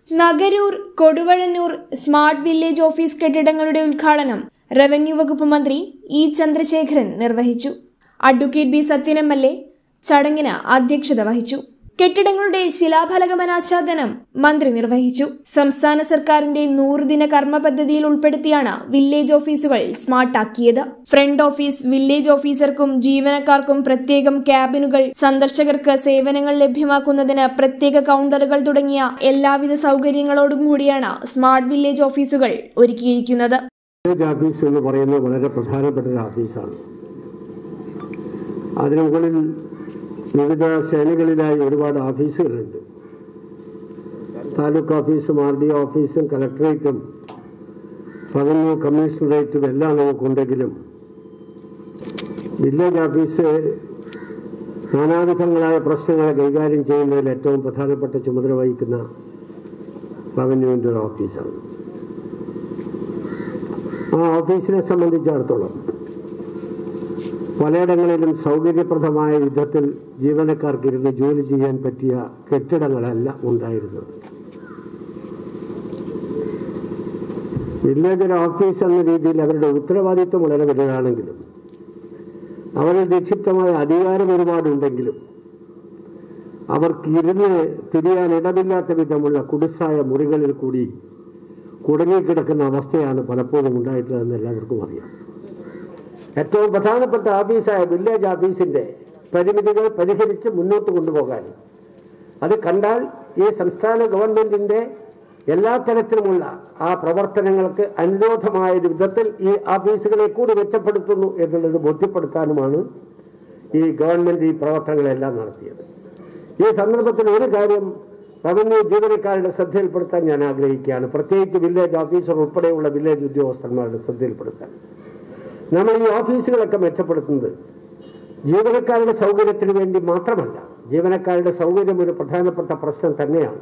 Nagaroor Koduvazhannoor smart village office കെട്ടിടങ്ങളുടെ ഉദ്ഘാടനം revenue വകുപ്പ് മന്ത്രി ഇ ചന്ദ്രശേഖരൻ നിർവഹിച്ചു advocate B Sathyan M L A ചടങ്ങിന് അധ്യക്ഷത വഹിച്ചു കെട്ടിടങ്ങളുടെ ശിലാഫലകം അനാച്ഛാദനം മന്ത്രി നിർവഹിച്ചു സംസ്ഥാന സർക്കാരിന്റെ നൂറുദിന കർമ്മ പദ്ധതിയിൽ ഉൾപ്പെടുത്തിയാണ് വില്ലേജ് ഓഫീസുകൾ സ്മാർട്ടാക്കിയത് ഫ്രണ്ട് ഓഫീസ് വില്ലേജ് ഓഫീസർക്കും ജീവനക്കാർക്കും പ്രത്യേകം ക്യാബിനുകൾ സന്ദർശകർക്ക് സേവനങ്ങൾ ലഭ്യമാക്കുന്നതിന് പ്രത്യേക കൗണ്ടറുകൾ തുടങ്ങിയ എല്ലാവിധ സൗകര്യങ്ങളോടും കൂടിയാണ് സ്മാർട്ട് വില്ലേജ് ഓഫീസുകൾ ഒരുക്കിയിരിക്കുന്നത് വില്ലേജ് ഓഫീസ് എന്ന് പറയുന്നത് വളരെ പ്രധാനപ്പെട്ട ഒരു ഓഫീസാണ് അതിന് മുകളിൽ വിവിധ ശ്രേണികളിലായി ഒരുപാട് ഓഫീസുകളുണ്ട് താലൂക്ക് ഓഫീസും ആർ ഡി ഓഫീസും കളക്ടറേറ്റും റവന്യൂ കമ്മീഷണറേറ്റും എല്ലാം നമുക്കുണ്ടെങ്കിലും വില്ലേജ് ഓഫീസ് നാനാവിധങ്ങളായ പ്രശ്നങ്ങളെ കൈകാര്യം ചെയ്യുന്നതിൽ ഏറ്റവും പ്രധാനപ്പെട്ട ചുമതല വഹിക്കുന്ന റവന്യൂവിൻ്റെ ഒരു ഓഫീസാണ് ആ ഓഫീസിനെ സംബന്ധിച്ചിടത്തോളം പലയിടങ്ങളിലും സൗകര്യപ്രദമായ വിധത്തിൽ ജീവനക്കാർക്ക് ഇരുന്ന് ജോലി ചെയ്യാൻ പറ്റിയ കെട്ടിടങ്ങളല്ല ഉണ്ടായിരുന്നത് വില്ലേജ് ഒരു ഓഫീസ് എന്ന രീതിയിൽ അവരുടെ ഉത്തരവാദിത്വം വളരെ വലുതാണെങ്കിലും അവരുടെ നിക്ഷിപ്തമായ അധികാരം ഒരുപാടുണ്ടെങ്കിലും അവർക്ക് ഇരുന്ന് തിരിയാൻ ഇടമില്ലാത്ത വിധമുള്ള കുടിസായ മുറികളിൽ കൂടി കുടുങ്ങിക്കിടക്കുന്ന അവസ്ഥയാണ് പലപ്പോഴും ഉണ്ടായിട്ടുള്ളതെന്ന് എല്ലാവർക്കും അറിയാം ഏറ്റവും പ്രധാനപ്പെട്ട ഓഫീസായ വില്ലേജ് ഓഫീസിന്റെ പരിമിതികൾ പരിഹരിച്ച് മുന്നോട്ട് കൊണ്ടുപോകാൻ അത് കണ്ടാൽ ഈ സംസ്ഥാന ഗവൺമെന്റിന്റെ എല്ലാ തരത്തിലുമുള്ള ആ പ്രവർത്തനങ്ങൾക്ക് അനുരോധമായ വിധത്തിൽ ഈ ഓഫീസുകളെ കൂടി മെച്ചപ്പെടുത്തുന്നു എന്നുള്ളത് ബോധ്യപ്പെടുത്താനുമാണ് ഈ ഗവൺമെന്റ് ഈ പ്രവർത്തനങ്ങളെല്ലാം നടത്തിയത് ഈ സന്ദർഭത്തിൽ ഒരു കാര്യം റവന്യൂ ജീവനക്കാരുടെ ശ്രദ്ധയിൽപ്പെടുത്താൻ ഞാൻ ആഗ്രഹിക്കുകയാണ് പ്രത്യേകിച്ച് വില്ലേജ് ഓഫീസർ ഉൾപ്പെടെയുള്ള വില്ലേജ് ഉദ്യോഗസ്ഥന്മാരുടെ ശ്രദ്ധയിൽപ്പെടുത്താൻ നമ്മൾ ഈ ഓഫീസുകളൊക്കെ മെച്ചപ്പെടുത്തുന്നത് ജീവനക്കാരുടെ സൗകര്യത്തിന് വേണ്ടി മാത്രമല്ല ജീവനക്കാരുടെ സൗകര്യം ഒരു പ്രധാനപ്പെട്ട പ്രശ്നം തന്നെയാണ്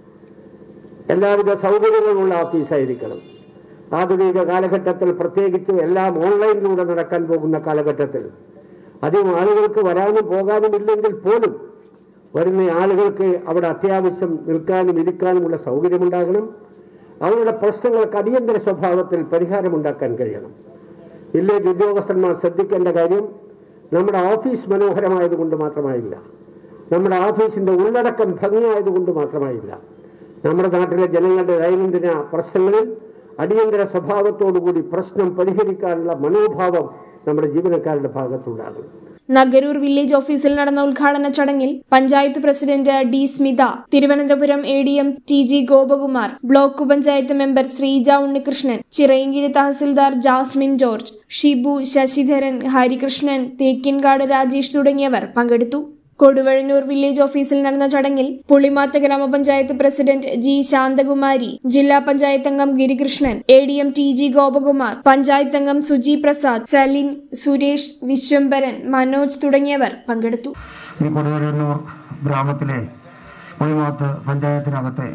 എല്ലാവിധ സൗകര്യങ്ങളുള്ള ഓഫീസായിരിക്കണം ആധുനിക കാലഘട്ടത്തിൽ പ്രത്യേകിച്ച് എല്ലാം ഓൺലൈനിലൂടെ നടക്കാൻ പോകുന്ന കാലഘട്ടത്തിൽ അധികം ആളുകൾക്ക് വരാനും പോകാനും ഇല്ലെങ്കിൽ പോലും വരുന്ന ആളുകൾക്ക് അവിടെ അത്യാവശ്യം നിൽക്കാനും ഇരിക്കാനുമുള്ള സൗകര്യമുണ്ടാകണം അവരുടെ പ്രശ്നങ്ങൾക്ക് അടിയന്തര സ്വഭാവത്തിൽ പരിഹാരമുണ്ടാക്കാൻ കഴിയണം വില്ലേജ് ഉദ്യോഗസ്ഥന്മാർ ശ്രദ്ധിക്കേണ്ട കാര്യം നമ്മുടെ ഓഫീസ് മനോഹരമായതുകൊണ്ട് മാത്രമായില്ല നമ്മുടെ ഓഫീസിന്റെ ഉള്ളടക്കം ഭംഗിയായതുകൊണ്ട് മാത്രമായില്ല നമ്മുടെ നാട്ടിലെ ജനങ്ങളുടെ ദൈനംദിന പ്രശ്നങ്ങളിൽ അടിയന്തര സ്വഭാവത്തോടുകൂടി പ്രശ്നം പരിഹരിക്കാനുള്ള മനോഭാവം നമ്മുടെ ജീവനക്കാരുടെ ഭാഗത്തുണ്ടാകണം നഗരൂർ വില്ലേജ് ഓഫീസിൽ നടന്ന ഉദ്ഘാടന ചടങ്ങിൽ panchayat president D Smitha Thiruvananthapuram A D M T G Gopakumar block panchayat member Sreeja Unnikrishnan Chirayinkeezhu tahsildar Jasmine George Shibu Sasidharan Harikrishnan Thekkinkad Rajesh തുടങ്ങിയവർ പങ്കെടുത്തു കൊടുവഴന്നൂർ വില്ലേജ് ഓഫീസിൽ നടന്ന ചടങ്ങിൽ പുളിമാത്ത് ഗ്രാമപഞ്ചായത്ത് പ്രസിഡന്റ് ജി ശാന്തകുമാരി ജില്ലാ പഞ്ചായത്ത് അംഗം Girikrishnan A D M T G Gopakumar panchayat അംഗം സുജി പ്രസാദ് സലിൻ സുരേഷ് വിശ്വംഭരൻ മനോജ് തുടങ്ങിയവർ പങ്കെടുത്തു ഈ കൊടുവരൂർ ഗ്രാമത്തിലെ പുളിമാത്ത് പഞ്ചായത്തിനകത്തെ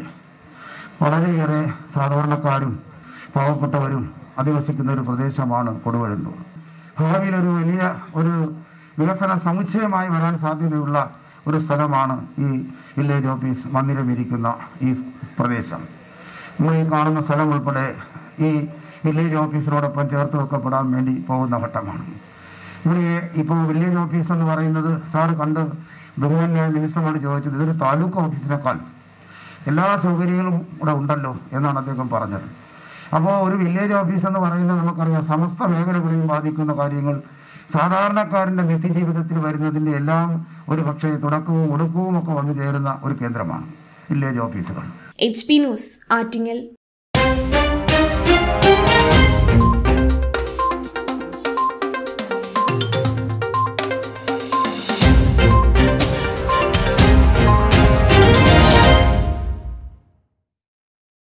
വളരെയേറെ സാധാരണക്കാരും പാവപ്പെട്ടവരും അധിവസിക്കുന്ന ഒരു പ്രദേശമാണ് കൊടുവഴന്നൂർ ഭാവിയിൽ ഒരു വലിയ ഒരു വികസന സമുച്ചയമായി വരാൻ സാധ്യതയുള്ള ഒരു സ്ഥലമാണ് ഈ വില്ലേജ് ഓഫീസ് മന്ദിരമിരിക്കുന്ന ഈ പ്രദേശം നമ്മൾ ഈ കാണുന്ന സ്ഥലം ഉൾപ്പെടെ ഈ വില്ലേജ് ഓഫീസിനോടൊപ്പം ചേർത്ത് വെക്കപ്പെടാൻ വേണ്ടി പോകുന്ന ഘട്ടമാണ് ഇവിടെ ഇപ്പോൾ വില്ലേജ് ഓഫീസ് എന്ന് പറയുന്നത് സാറ് കണ്ട് ബഹുമാന്യ മിനിസ്റ്ററോട് ചോദിച്ചത് ഇതൊരു താലൂക്ക് ഓഫീസിനേക്കാൾ എല്ലാ സൗകര്യങ്ങളും ഇവിടെ ഉണ്ടല്ലോ എന്നാണ് അദ്ദേഹം പറഞ്ഞത് അപ്പോൾ ഒരു വില്ലേജ് ഓഫീസ് എന്ന് പറയുന്നത് നമുക്കറിയാം സമസ്ത മേഖലകളെയും ബാധിക്കുന്ന കാര്യങ്ങൾ സാധാരണക്കാരൻ്റെ നിത്യജീവിതത്തിൽ വരുന്നതിൻ്റെ എല്ലാം ഒരു പക്ഷേ തുടക്കവും ഒടുക്കവും ഒക്കെ വന്നു ചേരുന്ന ഒരു കേന്ദ്രമാണ് വില്ലേജ് ഓഫീസുകൾ എച്ച് പി ന്യൂസ് ആറ്റിങ്ങൽ